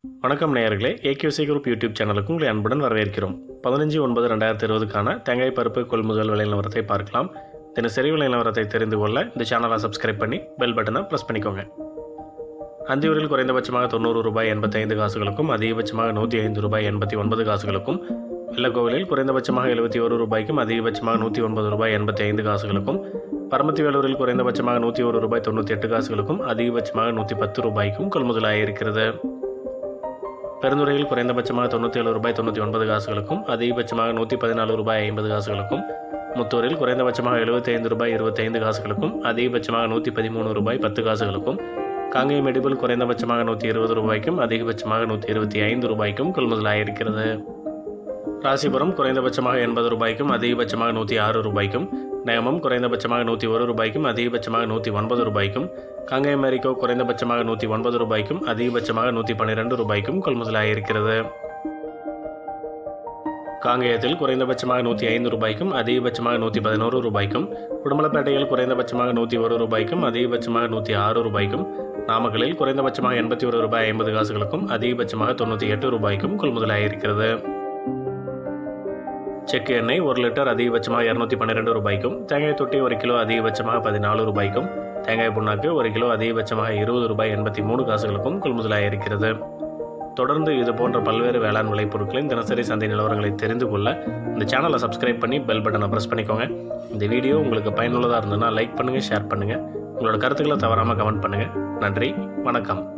வணக்கம் நேயர்களே AKC group YouTube சேனலுக்கு உங்களை அன்புடன் வரவேற்கிறோம் பதினஞ்சு ஒன்பது ரெண்டாயிரத்தி இருபதுக்கான தேங்காய் பருப்பு கொள்முதல் விலை நிலவரத்தை பார்க்கலாம் தினசரி விலை நிலவரத்தை தெரிந்து கொள்ள இந்த சேனலை சப்ஸ்கிரைப் பண்ணி பெல் பட்டனை ப்ரெஸ் பண்ணிக்கோங்க அந்தியூரில் குறைந்தபட்சமாக தொண்ணூறு ரூபாய் எண்பத்தைந்து காசுகளுக்கும் அதிகபட்சமாக நூற்றி ஐந்து ரூபாய் எண்பத்தி ஒன்பது காசுகளுக்கும் வெள்ளக்கோவிலில் குறைந்தபட்சமாக எழுபத்தி ஒரு ரூபாய்க்கும் அதிகபட்சமாக நூற்றி ஒன்பது ரூபாய் எண்பத்தி ஐந்து காசுகளுக்கும் பரமத்தி வேலூரில் குறைந்தபட்சமாக நூற்றி ஒரு ரூபாய் தொண்ணூற்றி எட்டு காசுகளுக்கும் அதிகபட்சமாக நூற்றி பத்து ரூபாய்க்கும் கொள்முதலாகியிருக்கிறது பெருந்துறையில் குறைந்தபட்சமாக தொண்ணூற்றி ஏழு ரூபாய் தொண்ணூற்றி ஒன்பது காசுகளுக்கும் அதிகபட்சமாக நூற்றி பதினாலு ரூபாய் ஐம்பது காசுகளுக்கும் முத்தூரில் குறைந்தபட்சமாக எழுபத்தைந்து ரூபாய் இருபத்தைந்து காசுகளுக்கும் அதிகபட்சமாக நூற்றி பதிமூணு ரூபாய் பத்து காசுகளுக்கும் காங்கேயம் மெடிபிள் குறைந்தபட்சமாக நூற்றி இருபது ரூபாய்க்கும் அதிகபட்சமாக நூற்றி இருபத்தி ஐந்து ரூபாய்க்கும் கொள்முதலாகியிருக்கிறது ராசிபுரம் குறைந்தபட்சமாக எண்பது ரூபாய்க்கும் அதிகபட்சமாக நூற்றி ஆறு ரூபாய்க்கும் நேமம் குறைந்தபட்சமாக நூற்றி ஒரு ரூபாய்க்கும் அதிகபட்சமாக நூற்றி ஒன்பது ரூபாய்க்கும் காங்கேயம் மேரிக்கோ குறைந்தபட்சமாக நூற்றி ஒன்பது ரூபாய்க்கும் அதிகபட்சமாக நூற்றி பன்னிரெண்டு ரூபாய்க்கும் கொள்முதலாகியிருக்கிறது காங்கேயத்தில் குறைந்தபட்சமாக நூற்றி ஐந்து ரூபாய்க்கும் அதிகபட்சமாக நூற்றி பதினோரு ரூபாய்க்கும் உடுமலைப்பேட்டையில் குறைந்தபட்சமாக நூற்றி ஒரு ரூபாய்க்கும் அதிகபட்சமாக நூற்றி ஆறு ரூபாய்க்கும் நாமக்கலில் குறைந்தபட்சமாக எண்பத்தி ஒரு ரூபாய் ஐம்பது காசுகளுக்கும் அதிகபட்சமாக தொண்ணூற்றி எட்டு ரூபாய்க்கும் கொள்முதலாகியிருக்கிறது செக்கு எண்ணெய் ஒரு லிட்டர் அதிகபட்சமாக இரநூத்தி பன்னிரெண்டு ரூபாய்க்கும் தேங்காய் தொட்டி ஒரு கிலோ அதிகபட்சமாக பதினாலு ரூபாய்க்கும் தேங்காய் புண்ணாக்கு ஒரு கிலோ அதிகபட்சமாக இருபது ரூபாய் எண்பத்தி மூணு காசுகளுக்கும் கொள்முதலாக இருக்கிறது தொடர்ந்து இது போன்ற பல்வேறு வேளாண் விளைபொருட்களின் தினசரி சந்தை நிலவரங்களை தெரிந்து கொள்ள இந்த சேனலை சப்ஸ்கிரைப் பண்ணி பெல் பட்டனை ப்ரெஸ் பண்ணிக்கோங்க இந்த வீடியோ உங்களுக்கு பயனுள்ளதாக இருந்ததுன்னா லைக் பண்ணுங்கள் ஷேர் பண்ணுங்கள் உங்களோட கருத்துக்களை தவறாமல் கமெண்ட் பண்ணுங்கள் நன்றி வணக்கம்